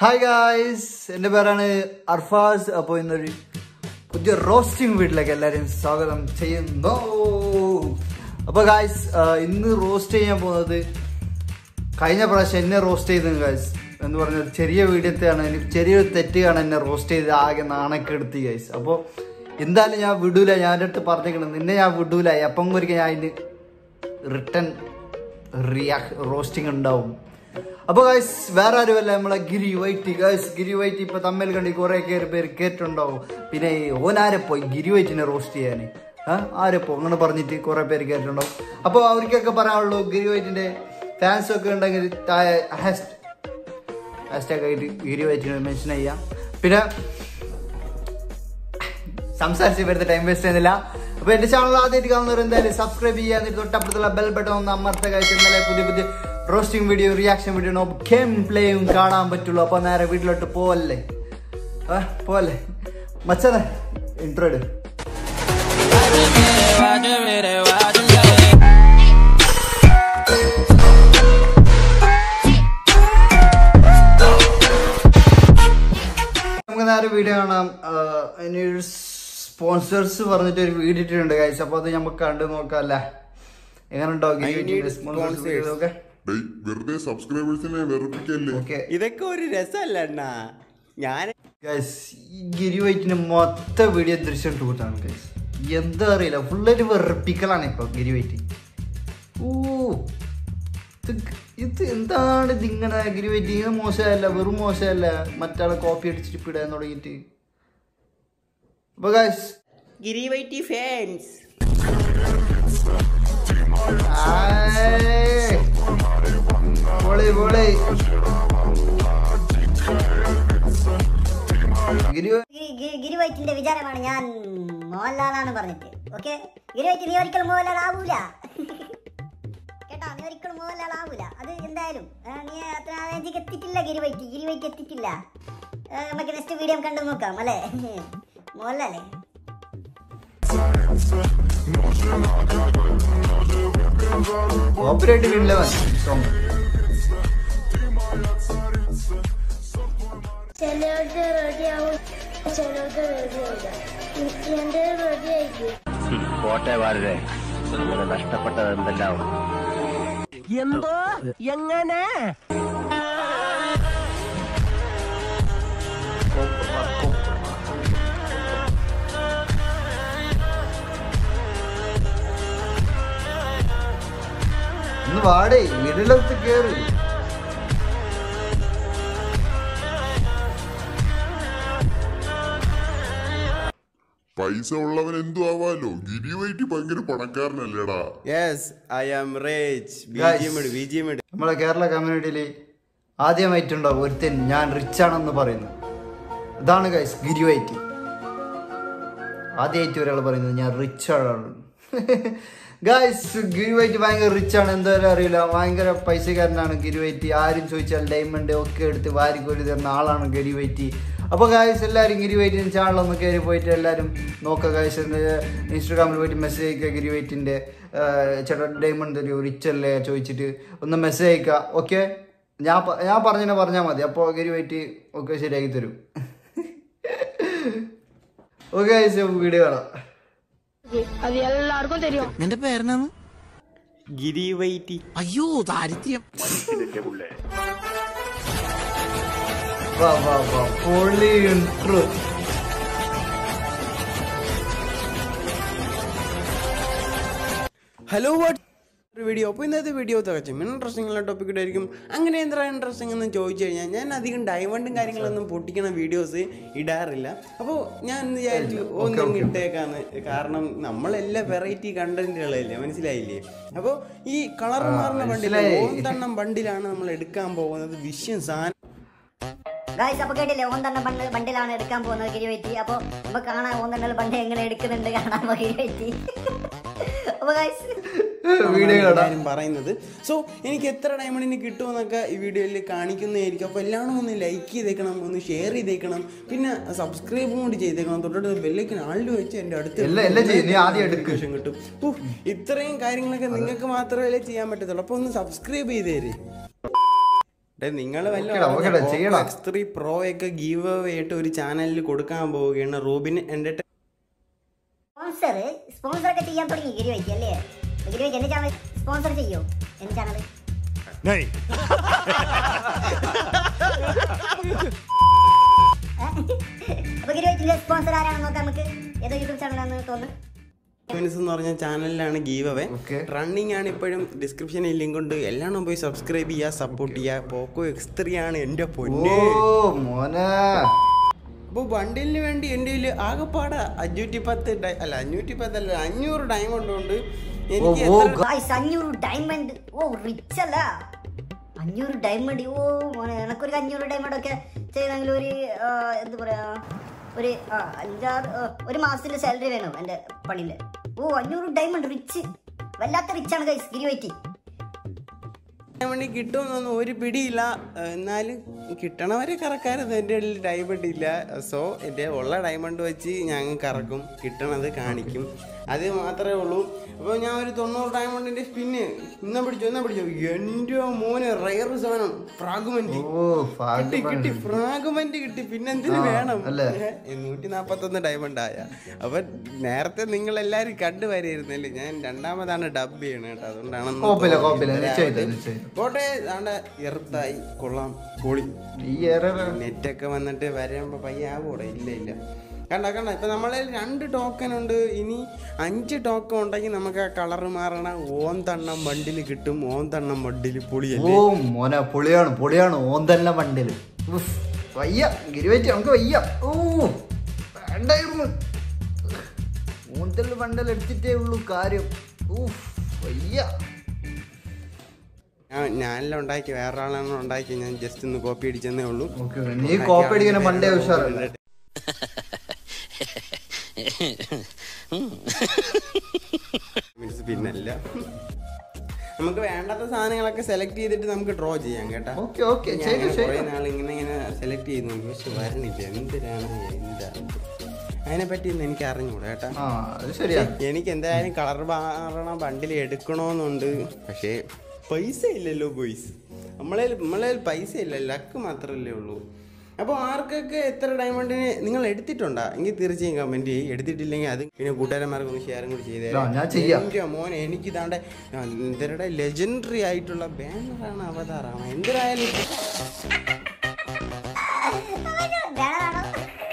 Hi guys എൻ്റെ പേരാണ് അർഫാസ് അപ്പോൾ ഇന്നൊരു പുതിയ റോസ്റ്റിംഗ് വീട്ടിലേക്ക് എല്ലാവരും സ്വാഗതം ചെയ്യുന്നു അപ്പോൾ ഗായ്സ് ഇന്ന് റോസ്റ്റ് ചെയ്യാൻ പോകുന്നത് കഴിഞ്ഞ പ്രാവശ്യം എന്നെ റോസ്റ്റ് ചെയ്തു ഗായ്സ് എന്ന് പറഞ്ഞാൽ ചെറിയ വീഡിയോത്തെയാണ് എനിക്ക് ചെറിയൊരു തെറ്റാണ് എന്നെ റോസ്റ്റ് ചെയ്ത് ആകെ നാണക്കെടുത്തി ഗൈസ് അപ്പോൾ എന്തായാലും ഞാൻ വിടൂല ഞാൻ എൻ്റെ അടുത്ത് പറഞ്ഞേക്കണം നിന്നെ ഞാൻ വിടൂല എപ്പം ഒരിക്കൽ ഞാൻ അതിന് റിട്ടേൺ റിയാക് റോസ്റ്റിംഗ് ഉണ്ടാവും അപ്പോൾ ഗൈസ് വേറെ ആരുമല്ല നമ്മളെ ഗിരി വൈറ്റി ഗൈസ് ഗിരി വൈറ്റി ഇപ്പൊ തമ്മിൽ കണ്ടി കുറെ പേര് പേര് കേട്ടിട്ടുണ്ടാവും പിന്നെ ഈ ഓനാരെ പോയി ഗിരി വൈറ്റിനെ റോസ്റ്റ് ചെയ്യാൻ ആ ആരെപ്പോ അങ്ങനെ പറഞ്ഞിട്ട് കുറെ പേര് കേട്ടിട്ടുണ്ടാവും അപ്പോൾ അവർക്കൊക്കെ പറയാനുള്ളൂ ഗിരി വൈറ്റിന്റെ ഫാൻസ് ഒക്കെ ഉണ്ടെങ്കിൽ താഴെ ഹാഷ് ഹാഷ്ടാഗ് ആയിട്ട് ഗിരി വൈറ്റിനെ മെൻഷൻ ചെയ്യാം പിന്നെ സംസാരിച്ച് വരുന്ന ടൈം വേസ്റ്റ് ചെയ്യുന്നില്ല അപ്പൊ എന്റെ ചാനൽ ആദ്യമായിട്ട് കാണുന്നവർ എന്തായാലും സബ്സ്ക്രൈബ് ചെയ്യാൻ എന്നിട്ട് തൊട്ടപ്പുറത്തുള്ള ബെൽ ബട്ടൺ ഒന്ന് അമർത്ത കഴിച്ച് ഇന്നലെ പുതിയ പുതിയ roasting video reaction video game പ്ലേയും കാണാൻ പറ്റുള്ളൂ അപ്പൊ നേരെ വീട്ടിലോട്ട് പോവല്ലേ ആ പോവല്ലേ മച്ചനെ ഇൻട്രോ ഇട് നമുക്ക് നേരെ വീഡിയോ കാണാം ഇനി ഒരു സ്പോൺസേഴ്സ് പറഞ്ഞിട്ട് ഒരു വീഡിയോ ഇട്ടിട്ടുണ്ട് കഴിച്ച അപ്പൊ അത് നമുക്ക് കണ്ടു നോക്കാല്ലേ എങ്ങനെ ഉണ്ടോ സ്പോൺസേഴ്സ് ഒക്കെ ഡേയ്, വെറുതെ സബ്സ്ക്രൈബേഴ്സിനെ വെറുപ്പിക്കല്ലേ ഓക്കെ ഇതൊക്കെ ഒരു രസമല്ല അണ്ണാ ഞാൻ ഗൈസ് ഈ ഗിരി വൈറ്റിന് മൊത്തം വീഡിയോ ദൃശ്യം ടൂട്ടാണ് ഗൈസ് എന്താ അറിയില്ല ഫുള്ളൊരു വെറുപ്പിക്കലാണ് ഇപ്പൊ ഗിരി വൈറ്റ് ഓ ഇത് ഇത് എന്താണ് ഇതിങ്ങനെ ഗിരി വൈറ്റ് ഇങ്ങനെ മോശമല്ല വെറും മോശമല്ല മറ്റാളെ കോപ്പി അടിച്ചിട്ട് ഇപ്പൊ ഇടാൻ തുടങ്ങിയിട്ട് അപ്പൊ ഗൈസ് ഗിരി വൈറ്റി ഫാൻസ് പൊളി പൊളി ഗിരി ഗിരി- ഗിരി- ഗിരിവൈറ്റിന്റെ വിചാരമാണ് ഞാൻ മോഹൻലാലാണ് പറഞ്ഞിട്ട് ഓക്കെ ഗിരിവൈറ്റ് നീ ഒരിക്കലും മോഹൻലാൽ ആവൂല കേട്ടോ നീ ഒരിക്കലും മോഹൻലാൽ ആവൂല അത് എന്തായാലും ഏ, നീ അത്ര റേഞ്ചിക്ക് എത്തിയിട്ടില്ല ഗിരിവൈറ്റ് ഗിരിവൈറ്റ് എത്തിയിട്ടില്ല ഏ, നമുക്ക് നെക്സ്റ്റ് വീഡിയോ കണ്ടു നോക്കാം അല്ലേ മോഹൻലാലേ കോപ്പറേറ്റ് വീട്ടിലെ സോങ് ചിലവർക്ക് റെഡിയാവും ചിലവർക്ക് റെഡിയാവില്ല എന്റെ റെഡി ആയിരിക്കും പോട്ടെ വാരരെ ഇങ്ങനെ നഷ്ടപ്പെട്ടത് എന്തെല്ലാം എന്തോ എങ്ങനെ ഒന്ന് വാടേ മിഡിലത്ത് കേറി പൈസ ഉള്ളവൻ എന്തു ആവാലോ ഗിരിവൈറ്റ് ഭയങ്കര പണക്കാരനല്ലേടാ yes I am rich B Guys. G M it B G M it നമ്മളെ കേരള കമ്മ്യൂണിറ്റിയിൽ ആദ്യമായിട്ടുണ്ടാവും ഒരുത്തൻ ഞാൻ റിച്ച് ആണെന്ന് പറയുന്നു അതാണ് ഗൈസ് ഗിരിവൈറ്റ് ആദ്യമായിട്ട് ഒരാൾ പറയുന്നത് ഞാൻ റിച്ച് ആണ് ഗൈസ് ഗിരിവൈറ്റ് ഭയങ്കര റിച്ച് ആണ് എന്തായാലും അറിയില്ല ഭയങ്കര പൈസക്കാരനാണ് ഗിരിവൈറ്റ് ആരും ചോദിച്ചാൽ ഡയമണ്ട് ഒക്കെ എടുത്ത് വാരിക്കോരി തരുന്ന ആളാണ് ഗിരിവൈറ്റ് അപ്പോൾ ഗായ്സ് എല്ലാവരും ഗിരിവൈറ്റിൻ്റെ ചാനലൊന്ന് കയറി പോയിട്ട് എല്ലാവരും നോക്കുക ഗായ്സ് ഇൻസ്റ്റാഗ്രാമിൽ പോയിട്ട് മെസ്സേജ് അയക്കുക ഗിരിവൈറ്റിൻ്റെ ചേട്ടാ ഡയമണ്ട് തരുമോ റിച്ച് അല്ലേ ചോദിച്ചിട്ട് ഒന്ന് മെസ്സേജ് അയക്കുക ഓക്കെ ഞാൻ പ- ഞാൻ പറഞ്ഞതിനെ പറഞ്ഞാൽ മതി അപ്പോൾ ഗിരിവൈറ്റ് ഒക്കെ ശരിയാക്കി തരും ഓക്കെ ഗായ്സ് വീഡിയോ കാണാം അത് എല്ലാവർക്കും തരും നിന്റെ പേരെന്നാന്ന് ഗിരി വൈറ്റി അയ്യോ ദാരിദ്ര്യം വാ വാ വാ പൊളി ഇൻട്രോ ഹലോ വാട്ട് ഒരു വീഡിയോ അപ്പോൾ ഇന്നത്തെ വീഡിയോ തികച്ചും ഇൻട്രസ്റ്റിംഗ് ഉള്ള ടോപ്പിക് ആയിരിക്കും അങ്ങനെ എന്താ ഇൻട്രസ്റ്റിംഗ് എന്ന് ചോദിച്ചു കഴിഞ്ഞാൽ ഞാൻ അധികം ഡയമണ്ടും കാര്യങ്ങളൊന്നും പൊട്ടിക്കണ വീഡിയോസ് ഇടാറില്ല അപ്പോൾ ഞാൻ ഇന്ന് വിചാരിച്ചു ഒന്നും ഇട്ടേക്കാന്ന് കാരണം നമ്മളെല്ലാം വെറൈറ്റി കണ്ടന്റുകളല്ലേ മനസ്സിലായില്ലേ അപ്പോൾ ഈ കളർ മാറുന്ന ബണ്ടിൽ മനസ്സിലായി. ഓന്തെണ്ണം ബണ്ടിലാണ് നമ്മൾ എടുക്കാൻ പോകുന്നത് വിഷയം സാധനം ഗായ്സ് അപ്പൊ കേട്ടില്ലേ ഓന്തണ്ണ ബണ്ട് ബണ്ടിലാണ് എടുക്കാൻ പോകുന്നത് ഗിരിവൈറ്റി അപ്പൊ നമുക്ക് കാണാം ഓന്തണ്ണൽ ബണ്ട് എങ്ങനെ എടുക്കുന്നുണ്ട് കാണാൻ ഗിരിവൈറ്റി അപ്പൊ ഗായ്സ് വീഡിയോ കാണാം എല്ലാവരും പറയുന്നത് സോ എനിക്ക് എത്ര ഡയമണ്ടിന് കിട്ടുമെന്നൊക്കെ ഈ വീഡിയോയിൽ കാണിക്കുന്നതായിരിക്കും അപ്പോൾ എല്ലാവരും ഒന്ന് ലൈക്ക് ചെയ്തേക്കണം ഒന്ന് ഷെയർ ചെയ്തേക്കണം പിന്നെ സബ്സ്ക്രൈബും കൂടി ചെയ്തേക്കണം തൊട്ടടുത്ത് ബെല്ലേക്ക് ആളിൽ വെച്ച് എൻ്റെ അടുത്ത് എല്ലാം- എല്ലാം ചെയ്യും. നീ ആദ്യം എടുക്ക്. notification കിട്ടും ഉഫ്, ഇത്രയും കാര്യങ്ങളൊക്കെ നിങ്ങൾക്ക് മാത്രമേ ചെയ്യാൻ പറ്റത്തുള്ളൂ അപ്പോൾ ഒന്ന് സബ്സ്ക്രൈബ് ചെയ്തേര് നിങ്ങൾ ഓക്കെടാ, ഓക്കെടാ, ചെയ്യടാ. എക്സ് ത്രീ പ്രോ ഒക്കെ ഗീവ് ആയിട്ട് ഒരു ചാനലിൽ കൊടുക്കാൻ പോവുകയാണ് റോബിൻ എൻ്റെ സ്പോൺസർ സ്പോൺസർ ഒക്കെ ചെയ്യാൻ തുടങ്ങി ഗിരിവയ്ക്ക് അല്ലേ ഗിരിവയ്ക്ക് എന്റെ ചാനൽ സ്പോൺസർ ചെയ്യോ എന്റെ ചാനൽ അപ്പൊ ഗിരിവയ്ക്കിന്റെ സ്പോൺസർ ആരാണെന്ന് നോക്കാം നമുക്ക് ഏതോ യൂട്യൂബ് ചാനലാണെന്ന് തോന്നുന്നു മിനിറ്റ്സ് എന്ന് പറഞ്ഞ ചാനലിലാണ് ഗീവ് അവേ Okay. റണ്ണിങ് ആണ് ഇപ്പോഴും ഡിസ്ക്രിപ്ഷനിൽ ലിങ്ക് ഉണ്ട് എല്ലാം പോയി സബ്സ്ക്രൈബ് ചെയ്യുക സപ്പോർട്ട് ചെയ്യുക പോക്കോ എക്സ് ത്രീ ആണ് എൻ്റെ ഓ പൊന്നെ മോനെ അപ്പോൾ ബണ്ടിലിന് വേണ്ടി എൻ്റെ കയ്യിൽ ആകെപ്പാടെ അഞ്ഞൂറ്റി പത്ത് ഡൈ അല്ല അഞ്ഞൂറ്റി പത്തല്ല അഞ്ഞൂറ് ഡയമണ്ട് ഉണ്ട് എനിക്ക് ഓ, എത്ര ഗായ്സ് അഞ്ഞൂറ് ഡയമണ്ട് ഓ റിച്ച് അല്ല അഞ്ഞൂറ് ഡയമണ്ട് ഓ മോനെ എനക്കൊരു അഞ്ഞൂറ് ഡയമണ്ട് ഒക്കെ ചെയ്തെങ്കിൽ ഒരു ആ, എന്ത് പറയാ ഒരു ആ, അഞ്ചാറ് ആ, ഒരു മാസത്തിന്റെ സാലറി വേണം എന്റെ പണിയില് ഓ അഞ്ഞൂറ് ഡയമണ്ട് റിച്ച് വല്ലാത്ത റിച്ചാണ് ഗൈസ് ഗിരിവൈറ്റി ഡയമണ്ട് കിട്ടുമെന്നൊന്നും ഒരു പിടിയില്ല എന്നാലും കിട്ടണവരെ കറക്കാനൊന്നും എൻ്റെ കയ്യിൽ ഡയമണ്ട് ഇല്ല സോ എൻ്റെ ഉള്ള ഡയമണ്ട് വെച്ച് ഞാൻ കറക്കും കിട്ടണത് കാണിക്കും അത് മാത്രമേ ഉള്ളൂ അപ്പോൾ ഞാൻ ഒരു തൊണ്ണൂറ് ഡയമണ്ടിൻ്റെ സ്പിന്ന് ഇന്ന പിടിച്ചോ ഇന്ന പിടിച്ചോ എൻ്റെ മോനെ റയർ സാധനം ഫ്രാഗ്മെന്റ് ഓ കിട്ടി കിട്ടി ഭാഗ്യം ഫ്രാഗ്മെന്റ് കിട്ടി പിന്നെ എന്തിനു ആ, വേണം അല്ലേ? നൂറ്റി നാപ്പത്തൊന്ന് ഡയമണ്ട് ആയ അപ്പൊ നേരത്തെ നിങ്ങൾ എല്ലാരും കണ്ടുവരായിരുന്നല്ലേ ഞാൻ രണ്ടാമതാണ് ഡബ് ചെയ്യണത് കേട്ടോ അതുകൊണ്ടാണ് കുഴപ്പമില്ല, കുഴപ്പമില്ല. നിശ്ചയിക്കാം, നിശ്ചയിക്കാം. കോട്ടെ ആണ്ട എറുത്തായി കൊള്ളാം പൊളി ഈ ഏറെ നെറ്റൊക്കെ വന്നിട്ട് വരുമ്പോ പയ്യ ആവൂടെ ഇല്ല ഇല്ല കണ്ട കണ്ട ഇപ്പൊ നമ്മളെ രണ്ട് ടോക്കൺ ഉണ്ട് ഇനി അഞ്ച് ടോക്കൺ ഉണ്ടെങ്കിൽ നമുക്ക് ആ കളർ മാറണ ഓം തണ്ണം ബണ്ടിൽ കിട്ടും ഓം തണ്ണം ബണ്ടിൽ ഓ പൊളിയല്ലേ മോനെ പൊളിയാണ് പൊളിയാണ് ഓന്തല്ല വണ്ടില് ഉഫ്, വയ്യ ഗിരിവെച്ച് നമുക്ക് വയ്യ ഓ വേണ്ടായിരുന്നു ഓന്തൽ വണ്ടൽ എടുത്തിട്ടേ ഉള്ളൂ കാര്യം ഊഫ് വയ്യ ഞാൻ ഞാനെല്ലാം ഉണ്ടാക്കി വേറെ ആളാണ് ഉണ്ടാക്കി ഞാൻ ജസ്റ്റ് ഒന്ന് കോപ്പി അടിച്ചെന്നേ ഉള്ളൂ ഓക്കെ നീ കോപ്പി അടിക്കുന്ന പണ്ടേ ഉഷാറല്ല മീൻസ് പിന്നല്ല നമുക്ക് വേണ്ടാത്ത സാധനങ്ങളൊക്കെ സെലക്ട് ചെയ്തിട്ട് നമുക്ക് ഡ്രോ ചെയ്യാം കേട്ടാ ഓക്കെ ഓക്കെ ഞാൻ ശരി ഇങ്ങനെ ശരി കുറേ നാൾ ഇങ്ങനെ ഇങ്ങനെ സെലക്ട് ചെയ്ത് നോക്കി പക്ഷെ വരണില്ല എന്തിനാണ് എന്താ അതിനെ പറ്റിയൊന്നും എനിക്ക് അറിഞ്ഞൂടാ കേട്ടാ ആ അത് ശരിയാ എനിക്ക് എന്തായാലും കളർ മാറണ ബണ്ടിൽ എടുക്കണമെന്നുണ്ട് പക്ഷേ പൈസ ഇല്ലല്ലോ ബോയ്സ് നമ്മളെ നമ്മളെ പൈസ ഇല്ല ലക്ക് മാത്രമല്ലേ ഉള്ളൂ അപ്പോൾ ആർക്കൊക്കെ എത്ര ഡയമണ്ടിന് നിങ്ങൾ എടുത്തിട്ടുണ്ടാ എങ്കിൽ തീർച്ചയായും കമൻറ്റ് ചെയ്യും എടുത്തിട്ടില്ലെങ്കിൽ അത് പിന്നെ കൂട്ടുകാരന്മാർക്ക് ഒന്ന് ഷെയറും കൂടി ചെയ്തേ ആ, ഞാൻ ചെയ്യാം. എൻ്റെ മോനെ എനിക്ക് ഇതാണ്ട് ഇവരുടെ ലെജൻഡറി ആയിട്ടുള്ള ബാനറാണ് അവതാറാണ് എന്തിനായാലും വേണമാണോ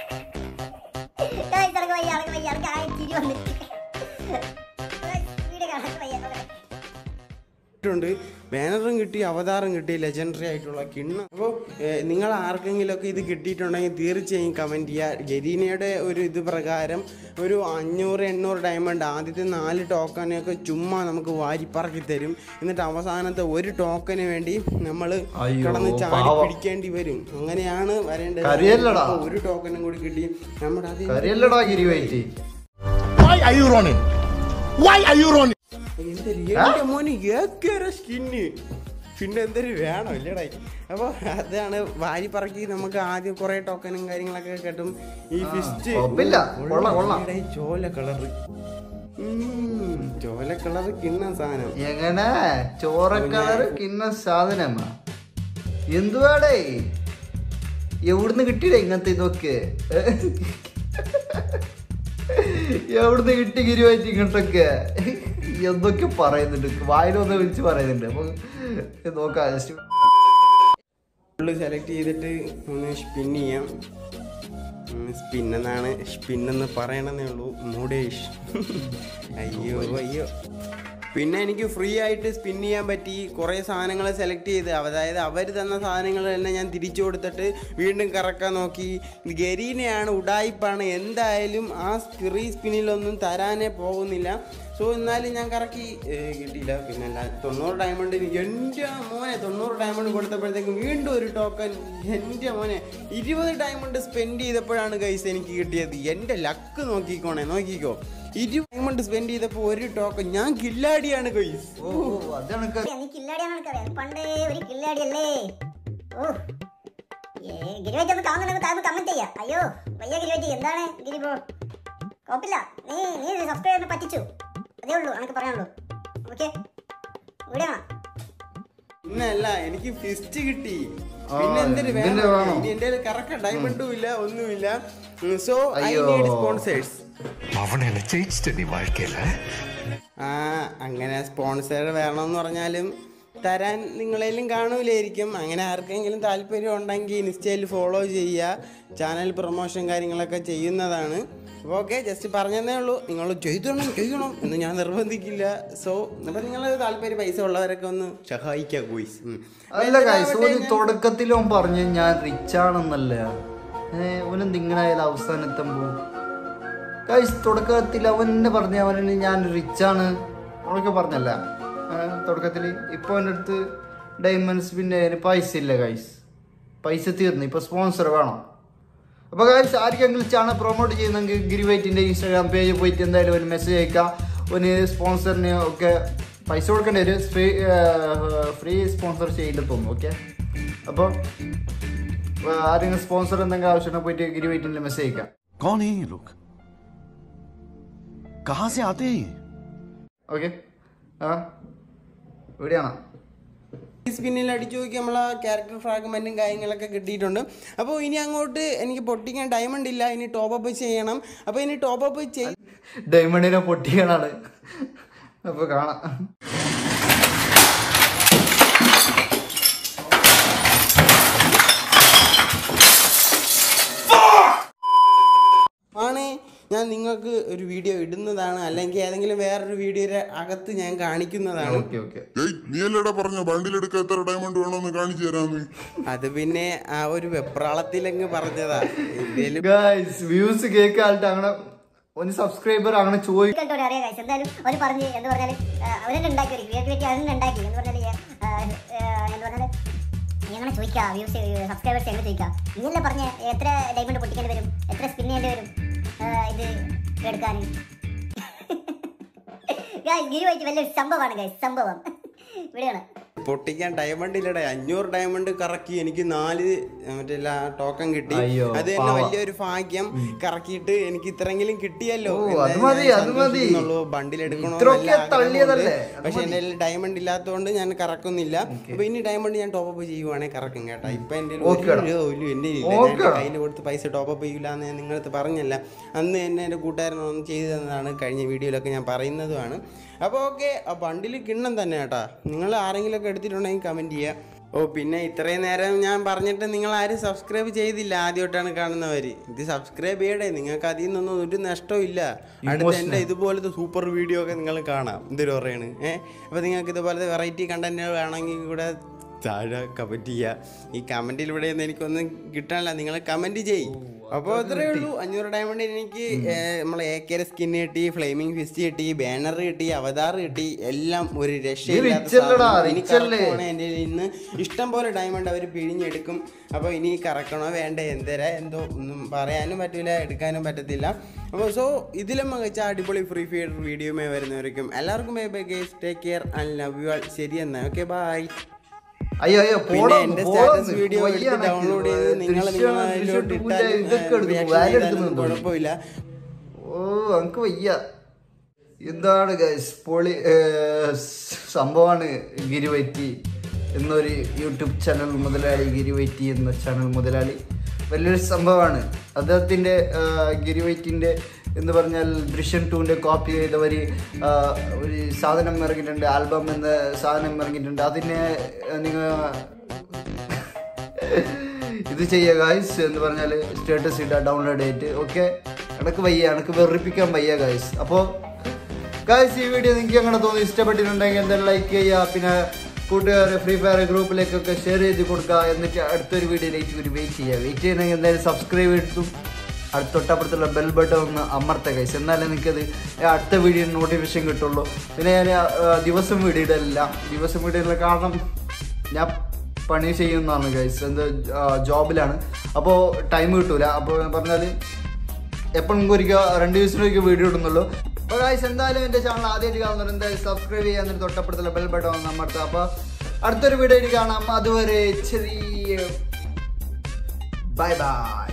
ഗൈസ് ഇറങ്ങി വയ്യ ഇറങ്ങി വയ്യ ഇറങ്ങി ആ ചിരി വന്നിട്ട് വീഡിയോ കാണാൻ വയ്യ കിട്ടിയിട്ടുണ്ട് ബാനറും കിട്ടി അവതാറും കിട്ടി ലെജൻഡറി ആയിട്ടുള്ള കിണ്ണം അപ്പോൾ നിങ്ങൾ ആർക്കെങ്കിലുമൊക്കെ ഇത് കിട്ടിയിട്ടുണ്ടെങ്കിൽ തീർച്ചയായും കമൻറ്റ് ചെയ്യുക ഗരീനയുടെ ഒരു ഇത് പ്രകാരം ഒരു അഞ്ഞൂറ് എണ്ണൂറ് ഡയമണ്ട് ആദ്യത്തെ നാല് ടോക്കനൊക്കെ ചുമ്മാ നമുക്ക് വാരിപ്പറക്കി തരും എന്നിട്ട് അവസാനത്തെ ഒരു ടോക്കന് വേണ്ടി നമ്മൾ അയ്യോ, കടന്ന് ചാടി പാവം. പിടിക്കേണ്ടി വരും അങ്ങനെയാണ് വരേണ്ടത് കരയല്ലടാ. അപ്പോൾ ഒരു ടോക്കനും കൂടി കിട്ടി നമ്മുടെ അത് കരിയല്ലടാ ഗിരിവൈറ്റ് Why are you running? Why are you running? എന്തൊരു എന്റെ മോന് ഏക്കര സ്കിന്ന് പിന്നെ എന്തൊരു വേണം ഇല്ലടാ അപ്പോൾ അതാണ് വാരി പറക്കി നമുക്ക് ആദ്യം കുറെ ടോക്കനും കാര്യങ്ങളൊക്കെ കിട്ടും ഈ ഫിസ്റ്റ് കുഴപ്പമില്ല. കൊള്ളാം, കൊള്ളാം. ചോല കളറ് ചോല കളറ് കിണ്ണ സാധനം എങ്ങനെ ചോറക്കളറ് കിന്ന സാധനമാ എന്തുവാടേ എവിടുന്ന് കിട്ടിയിടേ ഇങ്ങനത്തെ ഇതൊക്കെ എവിടുന്ന് കിട്ടി ഗിരിവായിട്ട് ഇങ്ങോട്ടൊക്കെ എന്തൊക്കെ പറയുന്നുണ്ട് വായിലൊന്ന് വിളിച്ച് പറയുന്നുണ്ട് അപ്പൊ നോക്കാം ജസ്റ്റ് ഫുള്ള് സെലക്ട് ചെയ്തിട്ട് ഒന്ന് സ്പിൻ ചെയ്യാം സ്പിൻ എന്നാണ് സ്പിൻ എന്ന് പറയണമെന്നേ ഉള്ളൂ മൂടേഷ് അയ്യോ അയ്യോ പിന്നെ എനിക്ക് ഫ്രീ ആയിട്ട് സ്പിൻ ചെയ്യാൻ പറ്റി കുറേ സാധനങ്ങൾ സെലക്ട് ചെയ്ത് അതായത് അവർ തന്ന സാധനങ്ങൾ തന്നെ ഞാൻ തിരിച്ചു കൊടുത്തിട്ട് വീണ്ടും കറക്കാൻ നോക്കി ഗരീനയാണ് ഉഡായിപ്പാണ് എന്തായാലും ആ ഫ്രീ സ്പിന്നിലൊന്നും തരാനേ പോകുന്നില്ല സോ എന്നാലും ഞാൻ കറക്കി ഏ, കിട്ടിയില്ല പിന്നെ അല്ല തൊണ്ണൂറ് ഡയമണ്ട് എൻ്റെ മോനെ തൊണ്ണൂറ് ഡയമണ്ട് കൊടുത്തപ്പോഴത്തേക്കും വീണ്ടും ഒരു ടോക്കൺ എൻ്റെ മോനെ ഇരുപത് ഡയമണ്ട് സ്പെൻഡ് ചെയ്തപ്പോഴാണ് ഗൈസ് എനിക്ക് കിട്ടിയത് എൻ്റെ ലക്ക് നോക്കിക്കോണേ നോക്കിക്കോ ഇരുപത് ഡയമണ്ട് സ്പെൻഡ് ചെയ്തപ്പോൾ ഒരു ടോക്കൺ ഞാൻ കില്ലാടിയാണ് ഗൈസ് ഓ ഓ, അതാണ് ക- നീ കില്ലാടിയാണെന്ന് എനിക്കറിയാം പണ്ടേ ഒരു കില്ലാടിയല്ലേ ഓ ഏ ഗിരിവേറ്റ് ഒന്ന് കാണുന്നുണ്ടെങ്കിൽ താഴ്ന്ന് കമന്റ് ചെയ്യാം അയ്യോ വയ്യ ഗിരിവേറ്റ് എന്താണ് ഗിരി ബ്രോ കുഴപ്പമില്ല നീ നീ സബ്സ്ക്രൈബ് പറ്റിച്ചു അതേ ഉള്ളൂ എനിക്ക് പറയാനുള്ളൂ ഓക്കെ വീഡിയോ കാണാം പിന്നല്ല എനിക്ക് ഫിസ്റ്റ് കിട്ടി ആ, പിന്നെ എന്തിനു ഇതിന്റെ വേണം വേണം. ഇനി എന്റെ കറക്റ്റ് ഡയമണ്ടും ഇല്ല ഒന്നുമില്ല സോ ഐ അയ്യോ. നീഡ് സ്പോൺസേഴ്സ് അവൻ എന്നെ ജയിച്ചിട്ട് വാഴ്ക്കയില്ല ആ അങ്ങനെ സ്പോൺസർ വേണമെന്ന് പറഞ്ഞാലും തരാൻ നിങ്ങളേലും കാണൂലായിരിക്കും അങ്ങനെ ആർക്കെങ്കിലും താല്പര്യം ഉണ്ടെങ്കിൽ ഇൻസ്റ്റയിൽ ഫോളോ ചെയ്യുക ചാനൽ പ്രൊമോഷൻ കാര്യങ്ങളൊക്കെ ചെയ്യുന്നതാണ് അപ്പോൾ ഓക്കെ ജസ്റ്റ് പറഞ്ഞതേ ഉള്ളൂ നിങ്ങൾ ചെയ്തോണം ചെയ്യണം എന്ന് ഞാൻ നിർബന്ധിക്കില്ല സോ അപ്പം നിങ്ങൾ താല്പര്യം പൈസ ഉള്ളവരൊക്കെ ഒന്ന് സഹായിക്കുക ഗോയ്സ് അല്ല ഗൈസ് ഒരു തുടക്കത്തിൽ ഓൻ പറഞ്ഞു ഞാൻ റിച്ച് ആണെന്നല്ല ഏഹ് ഓനെന്ത് ഇങ്ങനെ ആയാലും അവസാനെത്തുമ്പോ ഗൈസ് തുടക്കത്തിൽ അവൻ തന്നെ പറഞ്ഞു അവനെ ഞാൻ റിച്ച് ആണ് അവനൊക്കെ പറഞ്ഞല്ല ഏഹ് തുടക്കത്തിൽ ഇപ്പൊ എൻ്റെ അടുത്ത് ഡയമണ്ട്സ് പിന്നെ അതിന് പൈസ ഇല്ല ഗൈസ് പൈസ തീർന്നു ഇപ്പൊ സ്പോൺസർ വേണം അപ്പോൾ ഗൈസ് ആർക്കെങ്കിലും ചാനൽ പ്രൊമോട്ട് ചെയ്യുന്നെങ്കിൽ ഗിരിവൈറ്റിൻ്റെ ഇൻസ്റ്റാഗ്രാം പേജ് പോയിട്ട് എന്തായാലും ഒരു മെസ്സേജ് അയക്കാം ഒരു സ്പോൺസറിന് ഒക്കെ പൈസ കൊടുക്കേണ്ടി വരും ഫ്രീ ഫ്രീ സ്പോൺസർ ചെയ്തിട്ട് തോന്നും ഓക്കെ അപ്പോൾ ആരെങ്കിലും സ്പോൺസർ എന്തെങ്കിലും ആവശ്യമുണ്ടെങ്കിൽ പോയിട്ട് ഗിരിവൈറ്റിൻ്റെ മെസ്സേജ് അയക്കാം कौन है ये लोग कहां से आते हैं ये ഓക്കെ ആ ഇവിടെയാണോ സ്പിന്നിൽ അടിച്ചു നോക്കി നമ്മൾ ആ ക്യാരക്ടർ ഫ്രാഗ്മെന്റും കാര്യങ്ങളൊക്കെ കിട്ടിയിട്ടുണ്ട് അപ്പോൾ ഇനി അങ്ങോട്ട് എനിക്ക് പൊട്ടിക്കാൻ ഡയമണ്ട് ഇല്ല ഇനി ടോപ്പ് അപ്പ് ചെയ്യണം അപ്പോൾ ഇനി ടോപ്പ് അപ്പ് ചെയ് ഡയമണ്ടിനെ പൊട്ടിക്കണാണ് അപ്പോൾ കാണാം ആണ് ഞാൻ നിങ്ങൾക്ക് ഒരു വീഡിയോ ഇടുന്നതാണ് അല്ലെങ്കിൽ ഏതെങ്കിലും വേറൊരു വീഡിയോയുടെ അകത്ത് ഞാൻ കാണിക്കുന്നതാണ് ഓക്കെ ഓക്കെ ഏയ് നീ അല്ലടാ പറഞ്ഞ ബണ്ടിലെടുക്കാൻ എത്ര ഡയമണ്ട് വേണമെന്ന് കാണിച്ചു തരാന്ന് അത് പിന്നെ ആ ഒരു വെപ്രാളത്തിലങ്ങ് പറഞ്ഞതാ എന്തേലും ഗൈസ് വ്യൂസ് കേൾക്കാട്ട് അങ്ങനെ ഒരു സബ്സ്ക്രൈബർ അങ്ങനെ ചോദിക്കും ഒരിക്കലും അറിയാം guys. എന്തായാലും അവർ പറഞ്ഞ് എന്ന് പറഞ്ഞാൽ അവരെ ഉണ്ടാക്കി ഒരു ക്രിയേറ്റിവിറ്റി അതിനെ ഉണ്ടാക്കി എന്ന് പറഞ്ഞാൽ എന്ന് പറഞ്ഞാൽ എങ്ങനെ ചോദിക്കാം വ്യൂസ് സബ്സ്ക്രൈബേഴ്സ് എങ്ങനെ ചോദിക്കാം നീയല്ലേ പറഞ്ഞ എത്ര ഡയമണ്ട് പൊട്ടിക്കേണ്ടി വരും എത്ര സ്പിൻ ചെയ്യേണ്ടി വരും ആ, ഇത് എടുക്കാൻ ഗിരിവായിട്ട് വലിയൊരു സംഭവമാണ് ഗൈസ് സംഭവം ഇവിടെയാണ് പൊട്ടിക്കാൻ ഡയമണ്ട് ഇല്ലടേ അഞ്ഞൂറ് ഡയമണ്ട് കറക്കി എനിക്ക് നാല് മറ്റേ ടോക്കൺ കിട്ടി അയ്യോ, അത് തന്നെ പാവം. വലിയൊരു ഭാഗ്യം കറക്കിയിട്ട് എനിക്ക് ഇത്രയെങ്കിലും കിട്ടിയല്ലോ ഓ, എന്തായാലും അത് മതി, ഞാൻ അത് മതി. സന്തോഷിക്കുന്നുള്ളൂ. ബണ്ടിൽ എടുക്കണമെന്ന് ഇത്രയൊക്കെ നല്ല ആഗ്രഹമുണ്ട്. തള്ളിയതല്ലേ? അത് പക്ഷെ മതി. എന്റെ ഡയമണ്ട് ഇല്ലാത്തതുകൊണ്ട് ഞാൻ കറക്കുന്നില്ല അപ്പൊ ഇനി ഡയമണ്ട് ഞാൻ ടോപ്പ് അപ്പ് ചെയ്യുവാണെങ്കിൽ കറക്കും കേട്ടാ ഇപ്പൊ എന്റെ ഓക്കെ ടാ. എന്റെ ഓക്കെ ടാ. കയ്യിൽ കൊടുത്ത് പൈസ ടോപ്പ് അപ്പ് ചെയ്യില്ല എന്ന് ഞാൻ നിങ്ങളടുത്ത് പറഞ്ഞല്ല അന്ന് എന്നെ എൻ്റെ കൂട്ടുകാരനൊന്നും ചെയ്തു തന്നതാണ് കഴിഞ്ഞ വീഡിയോയിലൊക്കെ ഞാൻ പറയുന്നതുമാണ് അപ്പോൾ ഓക്കെ ആ ബണ്ടിൽ കിണ്ണം തന്നെ കേട്ടാ നിങ്ങൾ ആരെങ്കിലുമൊക്കെ എടുത്തിട്ടുണ്ടെങ്കിൽ കമൻറ്റ് ചെയ്യുക ഓ പിന്നെ ഇത്രയും നേരം ഞാൻ പറഞ്ഞിട്ട് നിങ്ങൾ ആരും സബ്സ്ക്രൈബ് ചെയ്തില്ല ആദ്യമായിട്ടാണ് കാണുന്നവർ ഇത് സബ്സ്ക്രൈബ് ചെയ്യടേ നിങ്ങൾക്ക് അതിൽ നിന്നൊന്നും ഒരു നഷ്ടവും ഇല്ല അടുത്ത എൻ്റെ ഇതുപോലത്തെ സൂപ്പർ വീഡിയോ ഒക്കെ നിങ്ങൾ കാണാം എന്തൊരു പറയാണ് ഏഹ് അപ്പോൾ നിങ്ങൾക്ക് ഇതുപോലത്തെ വെറൈറ്റി കണ്ടന്റ് വേണമെങ്കിൽ കൂടെ താഴെ കമൻറ്റ് ചെയ്യുക ഈ കമൻറ്റിലൂടെ ഒന്നും എനിക്കൊന്നും കിട്ടാനില്ല നിങ്ങൾ കമൻറ്റ് ചെയ്യും അപ്പോൾ അത്രേ ഉള്ളൂ അഞ്ഞൂറ് ഡയമണ്ട് എനിക്ക് നമ്മളെ എ കെയുടെ സ്കിൻ കിട്ടി ഫ്ലെയിമിംഗ് ഫിസ്റ്റ് കിട്ടി ബാനർ കിട്ടി അവതാർ കിട്ടി എല്ലാം ഒരു രക്ഷയില്ലാത്ത rich അല്ലടാ, സാധനം. ഇനി rich അല്ലേ? കറക്കുവാണ് എൻ്റെ ഇന്ന് ഇഷ്ടം പോലെ ഡയമണ്ട് അവർ പിഴിഞ്ഞെടുക്കും അപ്പോൾ ഇനി കറക്കണോ വേണ്ട എന്തരാ എന്തോ ഒന്നും പറയാനും പറ്റില്ല എടുക്കാനും പറ്റത്തില്ല അപ്പോൾ സോ ഇതിലും മികച്ച അടിപൊളി ഫ്രീ ഫയർ വീഡിയോമേ വരുന്നവരേക്കും എല്ലാവർക്കും bye bye guys take care and love you all ശരി എന്നാ ഓക്കെ ബൈ അയ്യോ അയ്യോ പിന്നെ പോടാ, എന്റെ പോടാ, സ്റ്റാറ്റസ് വീഡിയോ പോയി എടുത്ത് അണക്ക്. ഡൗൺലോഡ് ചെയ്ത് നിങ്ങൾ ദൃശ്യം, നിങ്ങളിലോട്ട് ദൃശ്യം ഇട്ടാൽ ഇതൊക്കെ എടുക്കും, reaction വാല് ചെയ്താലൊന്നും എടുക്കുന്നുണ്ട്. കുഴപ്പമില്ല ഓ എനിക്ക് വയ്യ എന്താണ് ഗൈസ് പൊളി ഏർ, സംഭവമാണ് ഗിരിവൈറ്റി എന്നൊരു യൂട്യൂബ് ചാനൽ മുതലാളി ഗിരിവൈറ്റി എന്ന ചാനൽ മുതലാളി വലിയൊരു സംഭവമാണ് അദ്ദേഹത്തിൻ്റെ ഗിരിവൈറ്റിൻ്റെ എന്ന് പറഞ്ഞാൽ ദൃശ്യം ടൂവിൻ്റെ കോപ്പി ചെയ്തവർ ഒരു സാധനം ഇറങ്ങിയിട്ടുണ്ട് ആൽബം എന്ന സാധനം ഇറങ്ങിയിട്ടുണ്ട് അതിനെ നിങ്ങൾ ഇത് ചെയ്യുക ഗായ്സ് എന്ന് പറഞ്ഞാൽ സ്റ്റേറ്റസ് ഇടുക ഡൗൺലോഡ് ചെയ്തിട്ട് ഓക്കെ എനക്ക് വയ്യ എനക്ക് വെറുപ്പിക്കാൻ വയ്യ ഗായ്സ് അപ്പോൾ ഗായ്സ് ഈ വീഡിയോ നിങ്ങൾക്ക് അങ്ങനെ തോന്നി ഇഷ്ടപ്പെട്ടിട്ടുണ്ടെങ്കിൽ എന്തായാലും ലൈക്ക് ചെയ്യുക പിന്നെ കൂട്ടുകാരെ ഫ്രീ ഫയർ ഗ്രൂപ്പിലേക്കൊക്കെ ഷെയർ ചെയ്ത് കൊടുക്കുക എന്നിട്ട് അടുത്തൊരു വീഡിയോയിലേക്ക് ഒരു വെയിറ്റ് ചെയ്യുക വെയിറ്റ് ചെയ്യണമെങ്കിൽ എന്തായാലും സബ്സ്ക്രൈബ് എടുത്തു അടുത്ത തൊട്ടപ്പുറത്തുള്ള ബെൽ ബട്ടൺ ഒന്ന് അമർത്ത ഗൈസ് എന്നാലേ നിങ്ങൾക്കത് അടുത്ത വീഡിയോ നോട്ടിഫിക്കേഷൻ കിട്ടുള്ളൂ പിന്നെ ഞാൻ ആ, ദിവസം വീഡിയോ ഇടലില്ല ദിവസം വീഡിയോ ഇടലില്ല കാരണം ഞാൻ പണി ചെയ്യുന്നതാണ് ഗൈസ് എന്ത് ജോബിലാണ് അപ്പോൾ ടൈം കിട്ടൂല അപ്പോൾ പറഞ്ഞാൽ എപ്പോഴും ഒരിക്കൽ രണ്ട് ദിവസത്തിനൊരിക്കൽ വീഡിയോ ഇടുന്നുള്ളൂ അപ്പോൾ ഗൈസ് എന്തായാലും എൻ്റെ ചാനൽ ആദ്യമായിട്ട് കാണുന്നുണ്ട് എന്തായാലും സബ്സ്ക്രൈബ് ചെയ്യാൻ എന്നിട്ട് തൊട്ടപ്പുറത്തുള്ള ബെൽ ബട്ടൺ ഒന്ന് അമർത്തുക അപ്പോൾ അടുത്തൊരു വീഡിയോയിൽ കാണാം അതുവരെ ചെറിയ ബൈ ബൈ